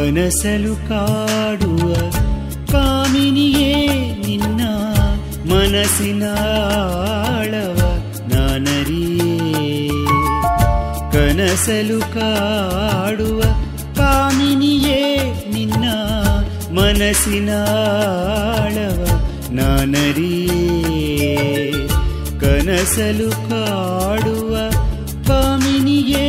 ಕನಸಲು ಕಾಡುವ ಕಾಮಿನಿಯೇ ನಿನ್ನ ಮನಸ್ಸಿನ ಆಳವ ನಾನರಿಯೇ ಕನಸಲು ಕಾಡುವ ಕಾಮಿನಿಯೇ ನಿನ್ನ ಮನಸ್ಸಿನ ಆಳವ ನಾನರಿಯೇ ಕನಸಲು ಕಾಡುವ ಕಾಮಿನಿಯೇ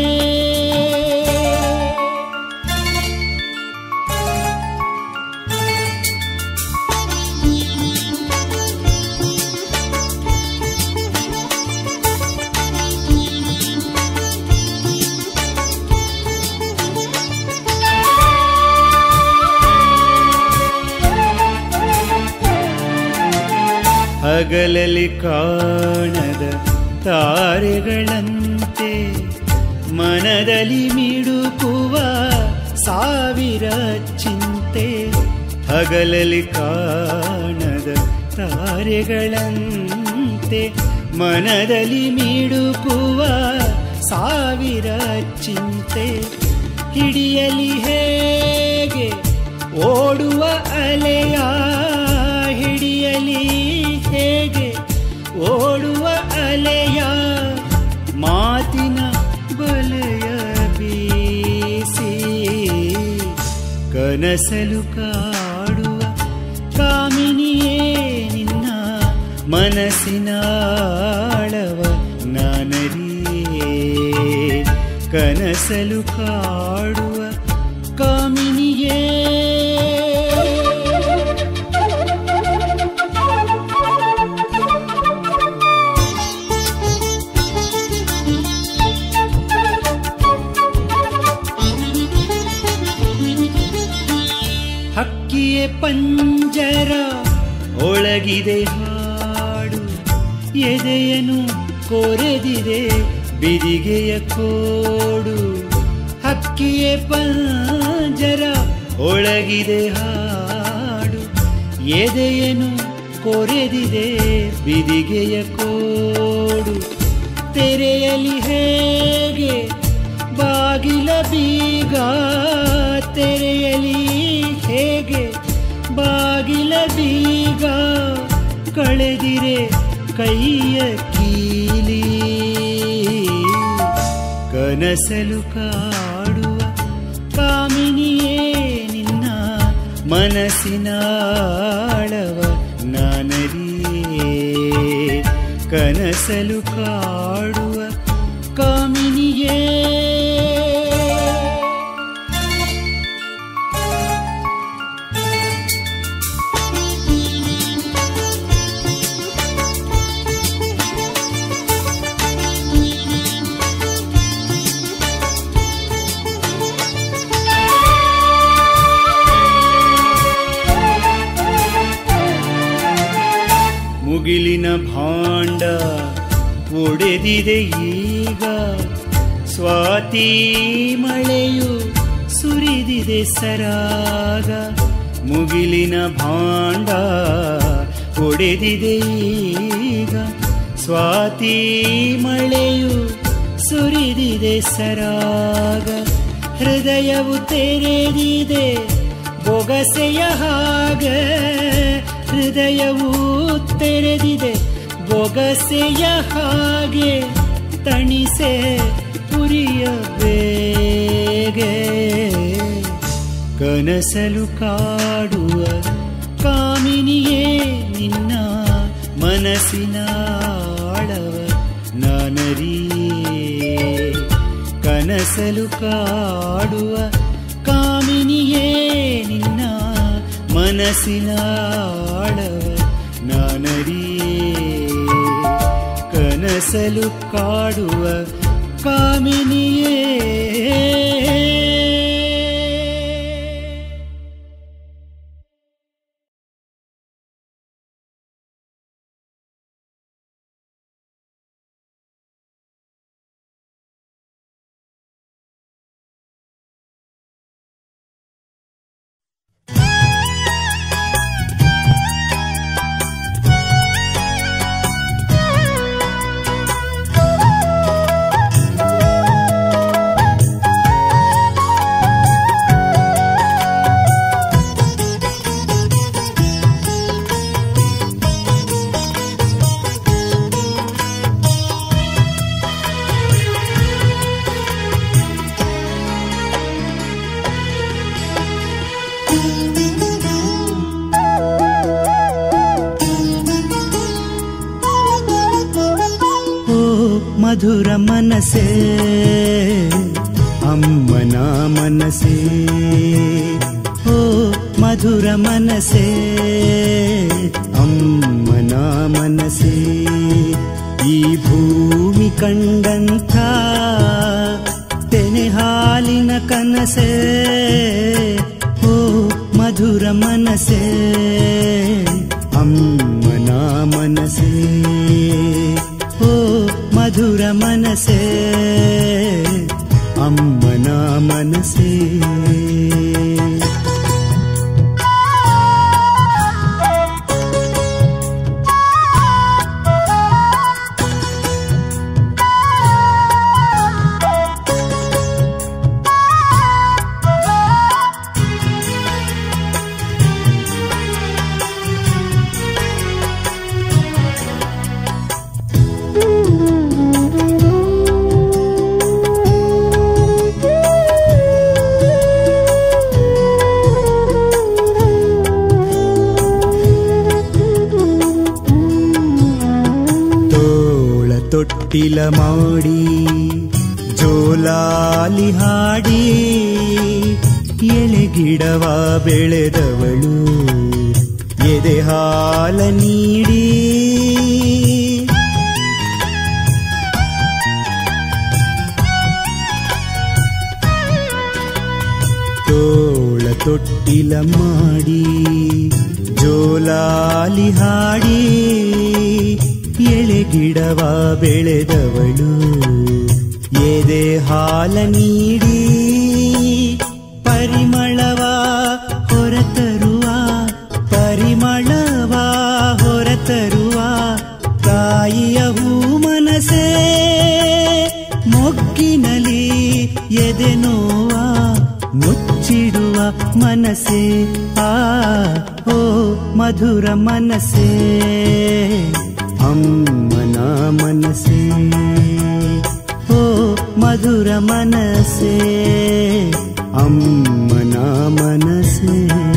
ಹಗಲಲ್ಲಿ ಕಾಣದ ತಾರೆಗಳಂತೆ ಮನದಲ್ಲಿ ಮಿಡುಕುವ ಸಾವಿರ ಚಿಂತೆ ಹಗಲಲ್ಲಿ ಕಾಣದ ತಾರೆಗಳಂತೆ ಮನದಲ್ಲಿ ಮಿಡುಕುವ ಸಾವಿರ ಚಿಂತೆ ಹಿಡಿಯಲಿ ಹೇಗೆ ಓಡುವ ಅಲೆಯ ಹಿಡಿಯಲಿ ಹೇಗೆ ಓಡುವ ಅಲೆಯ ಮಾತಿನ ಬಲೆಯ ಬೀಸಿ ಕನಸಲು ಕಾಡುವ ಕಾಮಿನಿಯೇ ನಿನ್ನ ಮನಸ್ಸಿನ ಆಳವ ನಾನರಿಯೇ ಕನಸಲು ಕಾಡುವ ಕಾಮಿನಿಯೇ ಹಕ್ಕಿಯೇ ಪಂಜರ ಒಳಗಿದೆ ಹಾಡು ಎದೆಯನು ಕೊರೆದಿದೆ ಬಿದಿಗೆಯ ಕೋಡು ಹಕ್ಕಿಯೇ ಪಂಜರ ಒಳಗಿದೆ ಹಾಡು ಎದೆಯನು ಕೊರೆದಿದೆ ಬಿದಿಗೆಯ ಕೋಡು ತೆರೆಯಲಿ ಹೇಗೆ ಬಾಗಿಲ ಬೀಗ ತೆರೆಯಲಿ ಹೇಗೆ ಬಾಗಿಲ ಬೀಗ ಕಳೆದಿರೆ ಕೈಯ ಕೀಲಿ ಕನಸಲು ಕಾಡುವ ಕಾಮಿನಿಯೇ ನಿನ್ನ ಮನಸ್ಸಿನ ಆಳವ ನಾನರಿಯೇ ಕನಸಲು ಕಾಡುವ ಕಾಮಿನಿಯೇ ಮುಗಿಲಿನ ಭಾಂಡ ಒಡೆದಿದೆ ಈಗ ಸ್ವಾತಿ ಮಳೆಯು ಸುರಿದಿದೆ ಸರಾಗ ಮುಗಿಲಿನ ಭಾಂಡ ಒಡೆದಿದೆ ಈಗ ಸ್ವಾತಿ ಮಳೆಯು ಸುರಿದಿದೆ ಸರಾಗ ಹೃದಯವು ತೆರೆದಿದೆ ಬೊಗಸೆಯ ಹಾಗ ಹೃದಯವು ತೆರೆದಿದೆ ಬೊಗಸೆಯ ಹಾಗೆ ತಣಿಸೆ ಪುರಿಯ ಬೇಗೆ ಕನಸಲು ಕಾಡುವ ಕಾಮಿನಿಯೇ ನಿನ್ನ ಮನಸ್ಸಿನ ಆಳವ ನಾನರಿಯೇ ಕನಸಲು ಕಾಡುವ ಕಾಮಿನಿಯೇ ನಿನ್ನ ಮನಸ್ಸಿನ ಆಳವ ನಾನರಿಯೇ ಕನಸಲು ಕಾಡುವ ಕಾಮಿನಿಯೇ ಆ ಮಧುರ ಮನಸೇ ಅಮ್ಮನ ಮನಸೇ ಓ ಮಧುರ ಮನಸೇ ಅಮ್ಮನ ಮನಸೇ ಈ ಭೂಮಿ ಕಂಡಂಥ ತೆನೆ ಹಾಲಿನ ಕನಸೇ ಓ ಮಧುರ ಮನಸೇ ಅಮ್ಮನ ಮನಸೇ ಓ ಮಧುರ ಮನಸೇ ಅಮ್ಮನ ಮನಸೇ ತೋಳ ತೊಟ್ಟಿಲ ಮಾಡಿ ಜೋಲಾಲಿ ಹಾಡಿ ಎಳೆಗಿಡವ ಬೆಳೆದವಳು ಎದೆ ಹಾಲ ನೀಡಿ ತೋಳ ತೊಟ್ಟಿಲ ಮಾಡಿ ಜೋಲಾಲಿ ಹಾಡಿ ಎಳೆಗಿಡವ ಬೆಳೆದವಳು ಎದೆ ಹಾಲ ನೀಡಿ ಪರಿಮಳವ ಹೊರತರುವ ಪರಿಮಳವ ಹೊರತರುವ ತಾಯಿಯ ಹೂ ಮನಸೇ ಮೊಗ್ಗಿನಲಿ ಎದೆ ನೋವ ಮುಚ್ಚಿಡುವ ಮನಸ್ಸೇ ಆ ಓ ಮಧುರ ಮನಸ್ಸೇ ಅಮ್ಮನ ಮನಸ್ಸೇ ಓ ಮಧುರ ಮನಸ್ಸೇ ಅಮ್ಮನ ಮನಸ್ಸೇ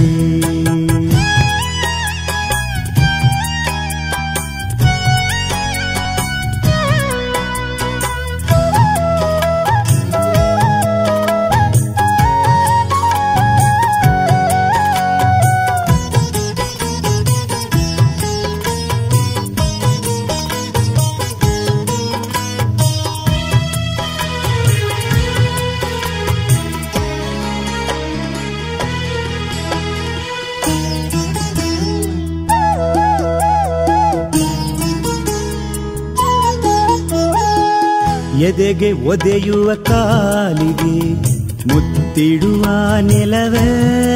ಎದೆಗೆ ಒದೆಯುವ ಕಾಲಿಗೆ ಮುತ್ತಿಡುವ ನೆಲವೇ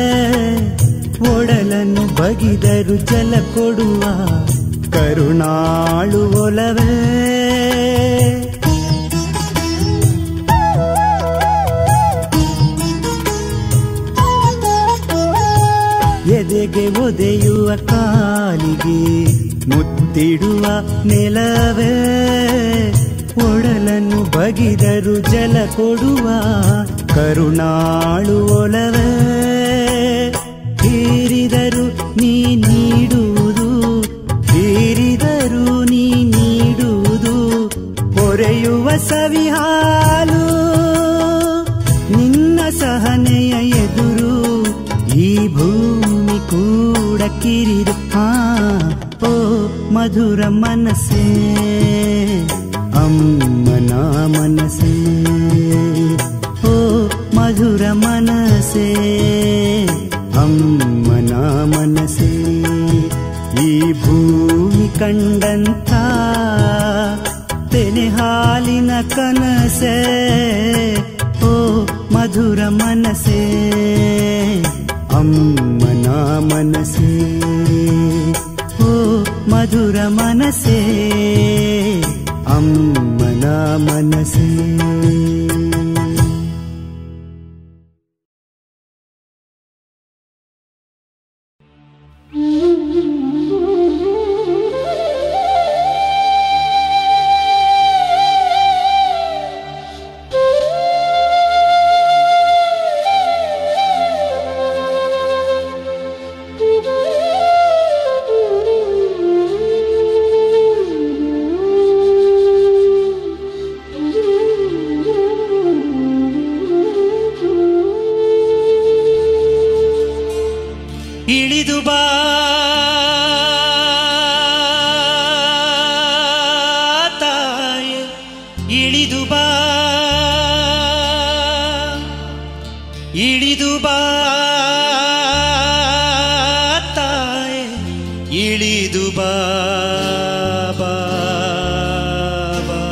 ಒಡಲನ್ನು ಬಗಿದರು ಜಲ ಕೊಡುವ ಕರುಣಾಳು ಒಲವೇ ಎದೆಗೆ ಒದೆಯುವ ಕಾಲಿಗೆ ಮುತ್ತಿಡುವ ನೆಲವೇ ಒಡಲನ್ನು ಬಗಿದರು ಜಲ ಕೊಡುವ ಕರುಣಾಳು ಒಲವೇ ಹೀರಿದರು ನೀ ನೀಡುವುದು ಹೀರಿದರು ನೀ ನೀಡುವುದು ಹೊರೆಯುವ ಸವಿ ಹಾಲು ನಿನ್ನ ಸಹನೆಯ ಎದುರು ಈ ಭೂಮಿ ಕೂಡ ಕಿರಿದು ಹಾ ಓ ಮಧುರ ಮನಸ್ಸೇ ಅಮ್ಮನ ಮನಸ್ಸೇ ಓ ಮಧುರ ಮನಸ್ಸೇ ಅಮ್ಮನ ಮನಸ್ಸೇ ಈ ಭೂಮಿ ಕಂಡಂಥ ತೆನೆ ಹಾಲಿನ ಕನಸೇ ಓ ಮಧುರ ಮನಸ್ಸೇ ಅಮ್ಮನ ಮನಸ್ಸೇ ಓ ಮಧುರ ಮನಸ್ಸೇ ಅಮ್ಮನ ಮನಸ್ಸೇ Thank you. ಇಳಿದು ಬಾ ತಾಯೆ ಇಳಿದು ಬಾ ಬಾ, ಬಾ.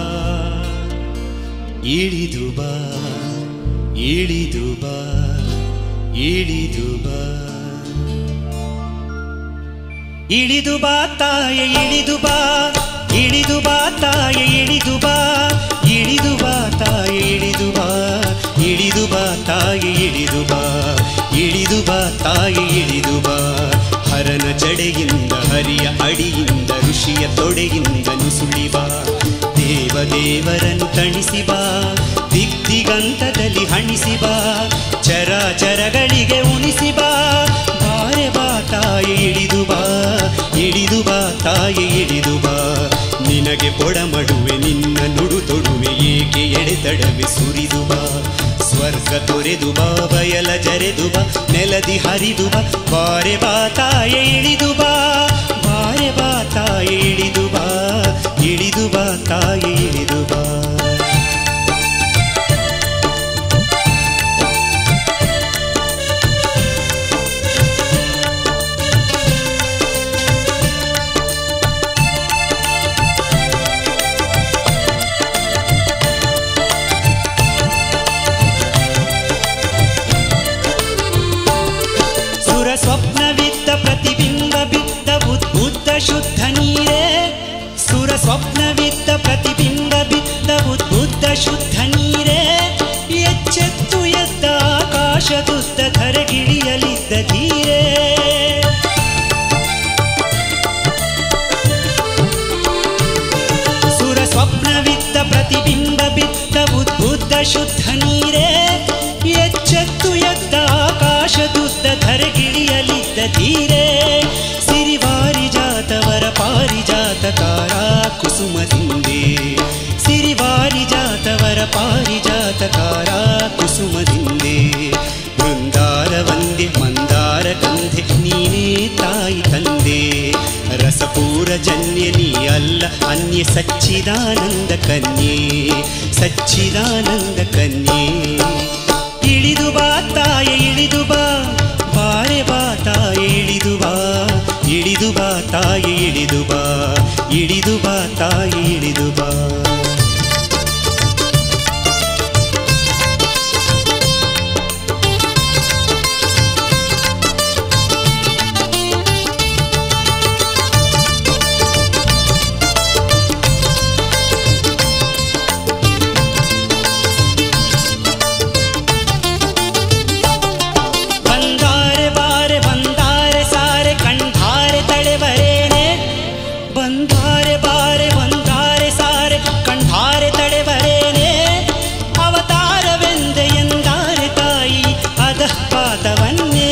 ಇಳಿದು ಬಾ ಇಳಿದು ಬಾ ಇಳಿದು ಬಾ ಇಳಿದು ಬಾ ತಾಯ ಇಳಿದು ಬಾ ಇಳಿದು ಬಾ ತಾಯ ಇಳಿದು ಬಾ ಇಳಿದು ಬಾ ತಾಯ ಇಳಿದು ಬಾ ಇಳಿದು ಬಾ ತಾಯ ಇಳಿದು ಬಾ ಇಳಿದು ಬಾ ತಾಯ ಇಳಿದು ಬಾ ಹರನ ಜಡೆಯಿಂದ ಹರಿಯ ಅಡಿಯಿಂದ ಋಷಿಯ ತೊಡೆಯಿಂದ ನುಸುಳಿ ಬಾ ದೇವ ದೇವರನ್ನು ತಣಿಸಿ ಬಾ ದಿಗ್ದಿಗಂತದಲ್ಲಿ ಹಣಿಸಿ ಬಾ ಚರ ಚರಗಳಿಗೆ ಉಣಿಸಿ ಬಾ ಬಾರೆ ಬಾ ತಾಯಿ ಇಳಿದು ಬಾ ಇಳಿದು ಬಾ ತಾಯಿ ಇಳಿದು ಬಾ ನಿನಗೆ ಪೊಡಮಡುವೆ ನಿನ್ನ ನುಡು ತೊಡುವೆ ಏಕೆ ಎಡೆತಡವೆ ಸುರಿದು ಬಾ ಸ್ವರ್ಗ ತೊರೆದು ಬಾ ಬಯಲ ಜರೆದು ಬಾ ನೆಲದಿ ಹರಿದು ಬಾ ಬಾರೆ ಬಾ ತಾಯಿ ಇಳಿದು ಬಾ ಬಾರೆ ಬಾ ತಾಯಿ ಇಳಿದು ಬಾ ಇಳಿದು ಬಾ ತಾಯಿ ಇಳಿದು ಬಾ ಸುರ ಸ್ವಪ್ನವಿದ್ದ ಪ್ರತಿಬಿಂಬ ಬಿದ್ದ ಉದ್ಬುದ್ಧ ಶುದ್ಧ ನೀರೇ ಸುರ ಸ್ವಪ್ನವಿದ್ದ ಪ್ರತಿಬಿಂಬ ಬಿದ್ದ ಉದ್ಬುದ್ಧ ಶುದ್ಧ ನೀರೇ ಎಚ್ಚೆತ್ತು ಎದ್ದ ಆಕಾಶದುದ್ದ ಧರೆಗಿಳಿಯಲಿದ್ದ ಧೀರೇ ಸುರ ಸ್ವಪ್ನವಿದ್ದ ಪ್ರತಿಬಿಂಬ ಬಿದ್ದ ಉದ್ಬುದ್ಧ ಶುದ್ಧ ನೀರೇ ಎಚ್ಚೆತ್ತು ಎದ್ದ ಆಕಾಶದುದ್ದ ಧರೆಗಿಳಿಯಲಿದ್ದ ಧೀರೇ ಸಿರಿವಾರಿ ಜಾತವರ ಪಾರಿಜಾತ ಕಾರ ಕುಸುಮದಿಂದೆ ಸಿರಿವಾರಿ ಜಾತವರ ಪಾರಿಜಾತ ಕಾರ ಕುಸುಮದಿಂದೆ ಬೃಂದಾರ ವಂದೆ ಮಂದಾರ ಕಂಧೆ ನೀನೇ ತಾಯಿ ತಂದೆ ರಸಪೂರ ಜನ್ಯ ನೀ ಅಲ್ಲ ಅನ್ಯ ಸಚ್ಚಿದಾನಂದ ಕನ್ಯೆ ಸಚ್ಚಿದಾನಂದ ಕನ್ಯೆ ಇಳಿದು ಬಾ ತಾಯ ಇಳಿದು ಬಾ ಬಾರೆ ಬಾ ತಾಯ ಇಳಿದು ಬಾ ಇಳಿದು ಬಾ ತಾಯ ಇಳಿದು ಬಾ ಇಳಿದು ಬಾ ತಾಯ ಇಳಿದು ಬಾ ಬಂದಾರೆ ಬಾರೆ ಬಂದಾರೆ ಸಾರೆ ಕಂಠಾರೆ ತಡೆವರೇನೆ ಬಂದಾರೆ ಬಾರೆ ಬಂದಾರೆ ಸಾರೆ ಕಂಠಾರೆ ತಡೆವರೇನೆ ಅವತಾರವೆಂದೆ ಎಂದಾರೆ ತಾಯಿ ಅಧಪಾತವನ್ನೇ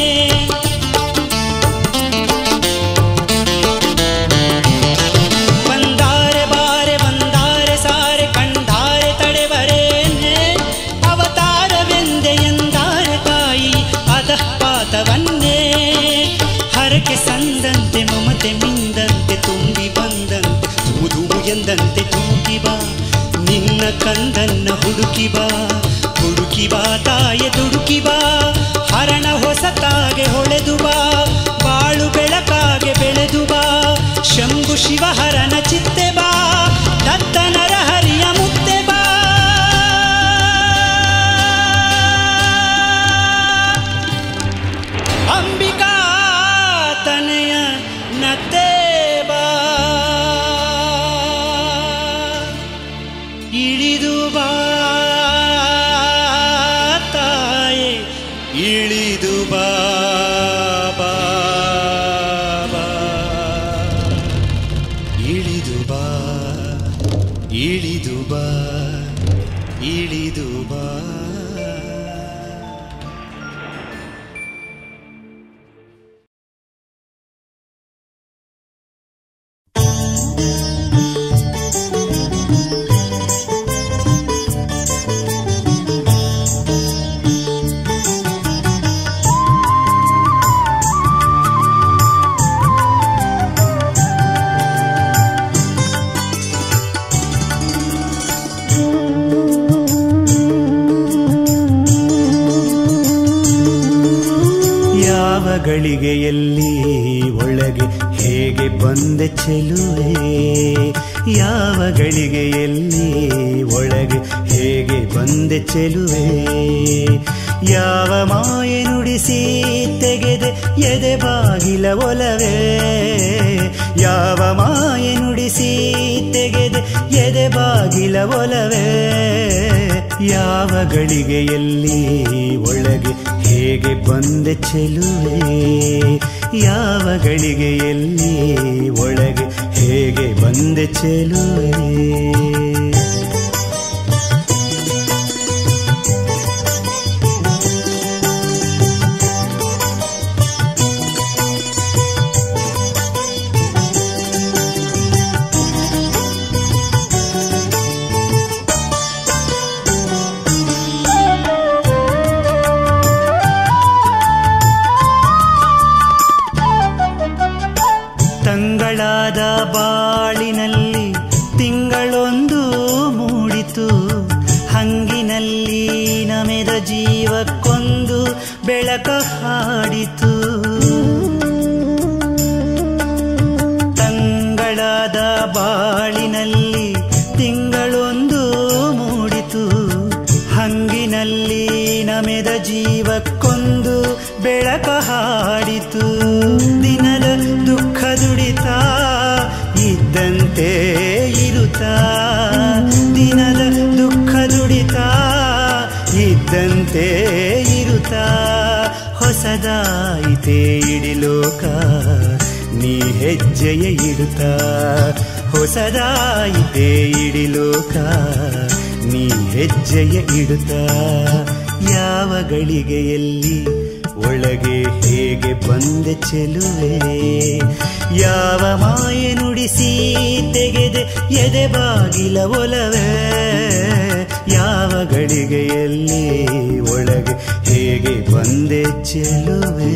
ಬಂದಾರೆ ಬಾರೆ ಬಂದಾರೆ ಸಾರೆ ಕಂಡಾರೆ ತಡೆವರೇನೆ ಅವತಾರವೆಂದೆ ಎಂದಾರೆ ತಾಯಿ ಅಧಪಾತವನ್ನೇ ಹರಕೆ ಸಂದಂತೆ ಮಮತೆ ಮಿಂದಂತೆ ತುಂಬಿ ಬಂದಂತೆ ಧುಮುಧುಮು ಎಂದಂತೆ ತೂಗಿ ಬಾ ನಿನ್ನ ಕಂದನ್ನ ಹುಡುಕಿ ಬಾ ಹುಡುಕಿ ಬಾ ತಾಯ ದುಡುಕಿ ಬಾ ಹರಣ ಹೊಸತಾಗೆ ಹೊಳೆದು ಬಾ ಬಾಳು ಬೆಳಕಾಗೆ ಬೆಳೆದು ಬಾ ಶಂಭು ಶಿವಹರನ ಚಿತ್ತೆ ಬಾ ದತ್ತನರ ಹರಿಯ ಮುತ್ತೆ ಬಾ ಅಂಬಿಕಾ ತನೆಯ ನತ್ತೆ ಬಾ ಇಳಿದು ಬಾ ತಾಯೆ ಇಳಿದು ಬಾ ಬಾ, ಬಾ. ಇಳಿದು ಬಾ ಇಳಿದು ಬಾ ಇಳಿದು ಬಾ ಆ ಗಳಿಗೆಯಲ್ಲಿ ಒಳಗೆ ಹೇಗೆ ಬಂದೆ ಚೆಲುವೆ ಯಾವ ಗಳಿಗೆಯಲ್ಲಿ ಒಳಗೆ ಹೇಗೆ ಬಂದೆ ಚೆಲುವೆ ಯಾವ ಮಾಯೆ ನುಡಿಸಿ ತೆಗೆದೆ ಎದೆ ಬಾಗಿಲ ಒಲವೇ ಯಾವ ಮಾಯೆ ನುಡಿಸಿ ತೆಗೆದೆ ಎದೆ ಬಾಗಿಲ ಒಲವೇ ಯಾವ ಗಳಿಗೆಯಲ್ಲಿ ಒಳಗೆ ಹೇಗೆ ಬಂದೆ ಚೆಲುವೆ ಯಾವ ಗಳಿಗೆಯಲ್ಲಿ ಒಳಗೆ ಹೇಗೆ ಬಂದೆ ಚೆಲುವೆ ತಂಗಳಾದ ಬಾಳಿನಲ್ಲಿ ತಿಂಗಳೊಂದು ಮೂಡಿತು ಹಂಗಿನಲ್ಲಿ ನಮೆದ ಜೀವಕ್ಕೊಂದು ಬೆಳಕ ಹಾಡಿತು ತಂಗಳಾದ ಬಾಳಿನಲ್ಲಿ ತಿಂಗಳೊಂದು ಮೂಡಿತು ಹಂಗಿನಲ್ಲಿ ನಮೆದ ಜೀವಕ್ಕೊಂದು ಬೆಳಕ ಹಾಡಿತು ದಿನದ ದುಃಖ ದುಡಿತ ಇದ್ದಂತೆ ಇರುತ್ತಾ ದಿನದ ದುಃಖ ದುಡಿತ ಇದ್ದಂತೆ ಇರುತ್ತಾ ಹೊಸದಾಯಿತೆ ಇಡಿಲೋಕ ನೀ ಹೆಜ್ಜೆಯ ಇಡುತ್ತಾ ಹೊಸದಾಯಿತೆ ಇಡಿಲೋಕ ನೀ ಹೆಜ್ಜೆಯ ಇಡುತ್ತಾ ಯಾವ ಗಳಿಗೆಯಲ್ಲಿ ಒಳಗೆ ಹೇಗೆ ಬಂದೆ ಚೆಲುವೆ ಯಾವ ಮಾಯೆ ನುಡಿಸಿ ತೆಗೆದೆ ಎದೆ ಬಾಗಿಲ ಒಲವೇ ಯಾವ ಗಳಿಗೆಯಲ್ಲಿ ಒಳಗೆ ಹೇಗೆ ಬಂದೆ ಚೆಲುವೆ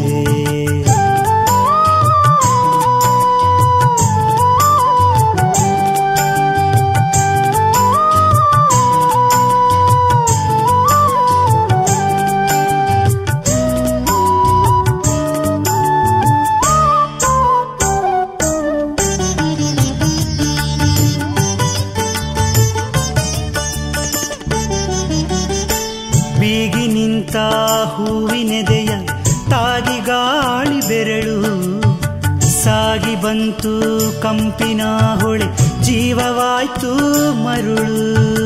ಬೀಗಿ ನಿಂತ ಹೂವಿನೆದೆಯ ತಾಗಿ ಗಾಳಿ ಬೆರಳು ಸಾಗಿ ಬಂತು ಕಂಪಿನ ಹೊಳೆ ಜೀವವಾಯ್ತು ಮರುಳು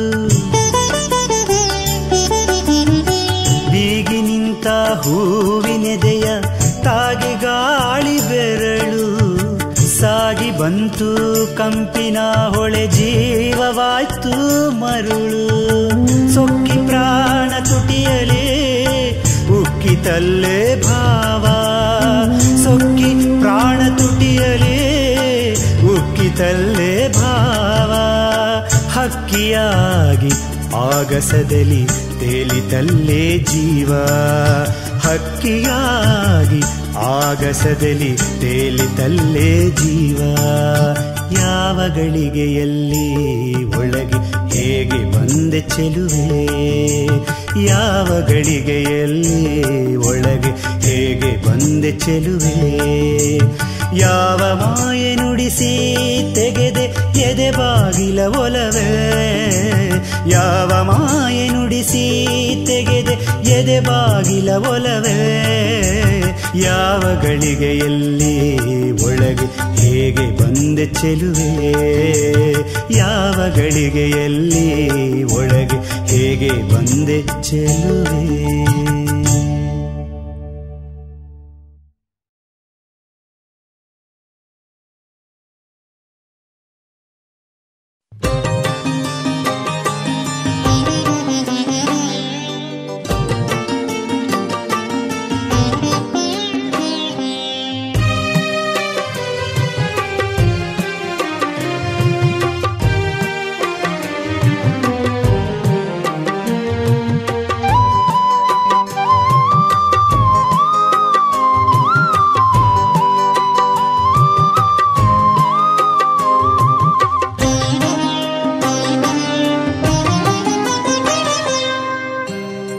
ಬೀಗಿ ನಿಂತ ಹೂವಿನೆದೆಯ ತಾಗಿ ಗಾಳಿ ಬೆರಳು ಸಾಗಿ ಬಂತು ಕಂಪಿನ ಹೊಳೆ ಜೀವವಾಯ್ತು ಮರುಳು ಸೊಕ್ಕಿ ಪ್ರಾಣ ತುಟಿಯಲೇ ಉಕ್ಕಿತಲ್ಲೇ ಭಾವ ಸೊಕ್ಕಿ ಪ್ರಾಣ ತುಟಿಯಲೇ ಉಕ್ಕಿತಲ್ಲೇ ಭಾವ ಹಕ್ಕಿಯಾಗಿ ಆಗಸದಲ್ಲಿ ತೇಲಿತಲ್ಲೇ ಜೀವ ಹಕ್ಕಿಯಾಗಿ ಆಗಸದಲ್ಲಿ ತೇಲಿತಲ್ಲೇ ಜೀವ ಯಾವ ಗಳಿಗೆಯಲ್ಲಿ ಒಳಗೆ ಹೇಗೆ ಬಂದೆ ಚೆಲುವೆ ಯಾವ ಗಳಿಗೆಯಲ್ಲಿ ಒಳಗೆ ಹೇಗೆ ಬಂದೆ ಚೆಲುವೆ ಯಾವ ಮಾಯೆ ನುಡಿಸಿ ತೆಗೆದೆ ಎದೆ ಬಾಗಿಲ ಒಲವೇ ಯಾವ ಮಾಯೆ ನುಡಿಸಿ ತೆಗೆದೆ ಎದೆ ಬಾಗಿಲ ಒಲವೇ ಯಾವ ಗಳಿಗೆಯಲ್ಲಿ ಒಳಗೆ ಹೇಗೆ ಬಂದೆ ಚೆಲುವೆ ಯಾವ ಗಳಿಗೆಯಲ್ಲಿ ಒಳಗೆ ಹೇಗೆ ಬಂದೆ ಚೆಲುವೆ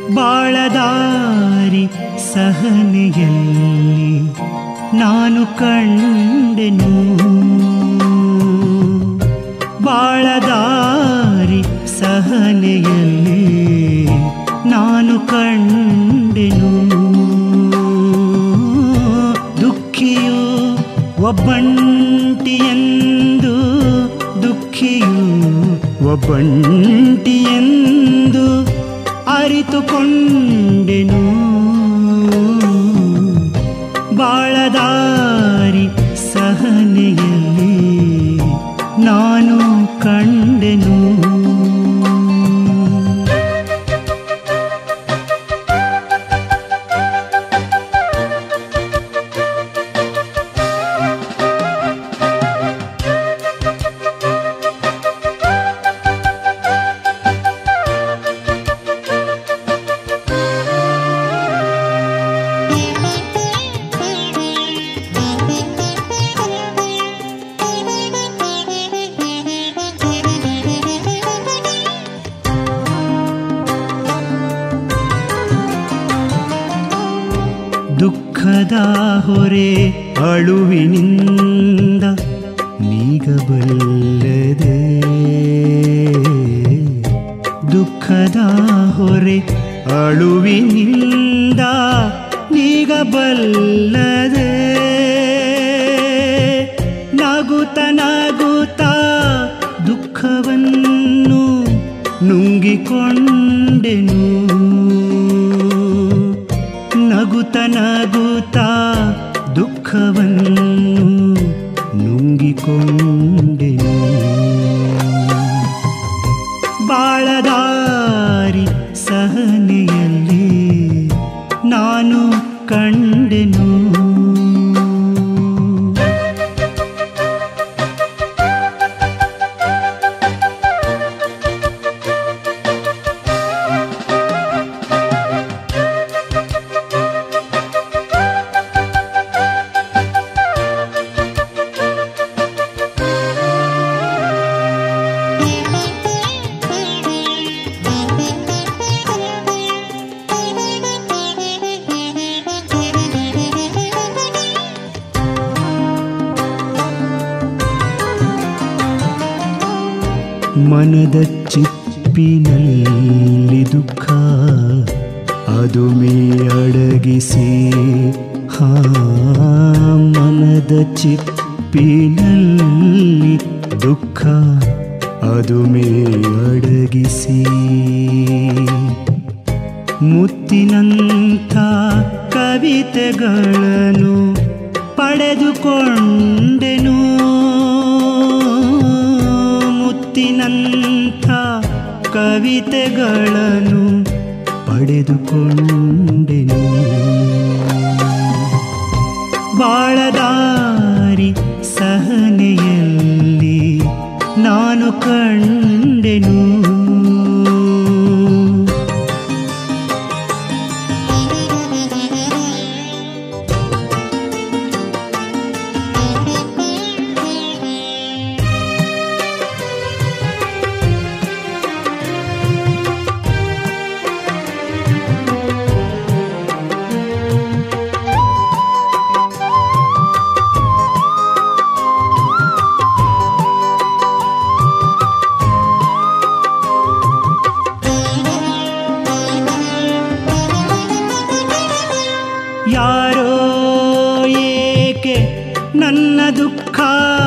ಬಾಳದಾರಿ ಸಹನೆಯಲ್ಲಿ ನಾನು ಕಂಡೆನು ಬಾಳದಾರಿ ಸಹನೆಯಲ್ಲಿ ನಾನು ಕಂಡೆನು ದುಃಖಿಯು ಒಬ್ಬಂಟಿಯೆಂದು ದುಃಖಿಯು ಒಬ್ಬಂಟಿಯೆಂದು ಅರಿತುಕೊಂಡೆನು ಬಾಳದಾರಿ ಸಹನೆಯಲ್ಲಿ ನಾನು ಕಂಡೆನು ದುಃಖದ ಹೊರೆ ಅಳುವಿನಿಂದ ನೀಗಬಲ್ಲದೆ ದುಃಖದ ಹೊರೆ ಅಳುವಿನಿಂದ ನೀಗಬಲ್ಲದೆ ನಗುತ್ತ ನಗುತ್ತ ದುಃಖವನ್ನು ನುಂಗಿಕೊಂಡೆನು ನಗುತ್ತ ನಗುತ್ತ ದುಃಖವನ್ನು ನುಂಗಿಕೊಂಡೆನು ಬಾಳದಾರಿ ಸಹನೆಯಲ್ಲಿ ನಾನು ಕಂಡೆನು ಮನದ ಚಿಪ್ಪಿನಲ್ಲಿ ದುಃಖ ಅದು ಮೇ ಅಡಗಿಸಿ ಹಾ ಮನದ ಚಿಪ್ಪಿನಲ್ಲಿ ದುಃಖ ಅದು ಮೇ ಅಡಗಿಸಿ ಮುತ್ತಿನಂಥ ಕವಿತೆಗಳನ್ನು ಪಡೆದುಕೊಂಡೆನು ಮುತ್ತಿನಂಥ ಕವಿತೆಗಳನ್ನು ಪಡೆದುಕೊಂಡೆನು ಬಾಳದಾರಿ ಸಹನೆಯಲ್ಲಿ ನಾನು ಕಂಡೆನು ಯಾರೋ ಏಕೆ ನನ್ನ ದುಃಖ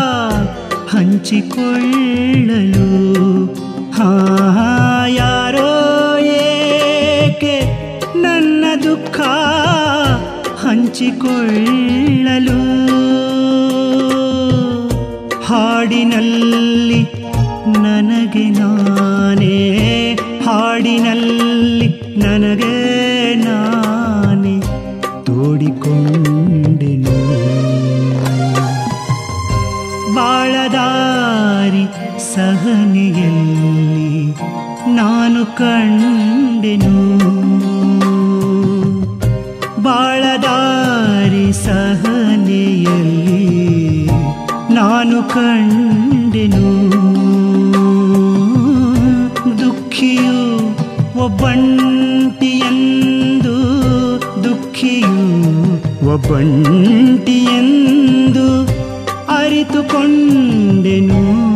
ಹಂಚಿಕೊಳ್ಳಲು ಹಾ ಯಾರೋ ಏಕೆ ನನ್ನ ದುಃಖ ಹಂಚಿಕೊಳ್ಳಲು ಹಾಡಿನಲ್ಲಿ ನನಗೆ ನಾನೇ ಹಾಡಿನಲ್ಲಿ ನನಗೆ ನಾನೇ ತೋಡಿಕೊಂಡೆನು ಬಾಳದಾರಿ ಸಹನೆಯಲ್ಲಿ ನಾನು ಕಂಡೆನು ಬಾಳದಾರಿ ಸಹನೆಯಲ್ಲಿ ನಾನು ಕಂಡೆನು ದುಃಖಿಯು ಒಬ್ಬಂಟಿಯಂದು ಒಬ್ಬಂಟಿಯೆಂದು ಅರಿತುಕೊಂಡೆನು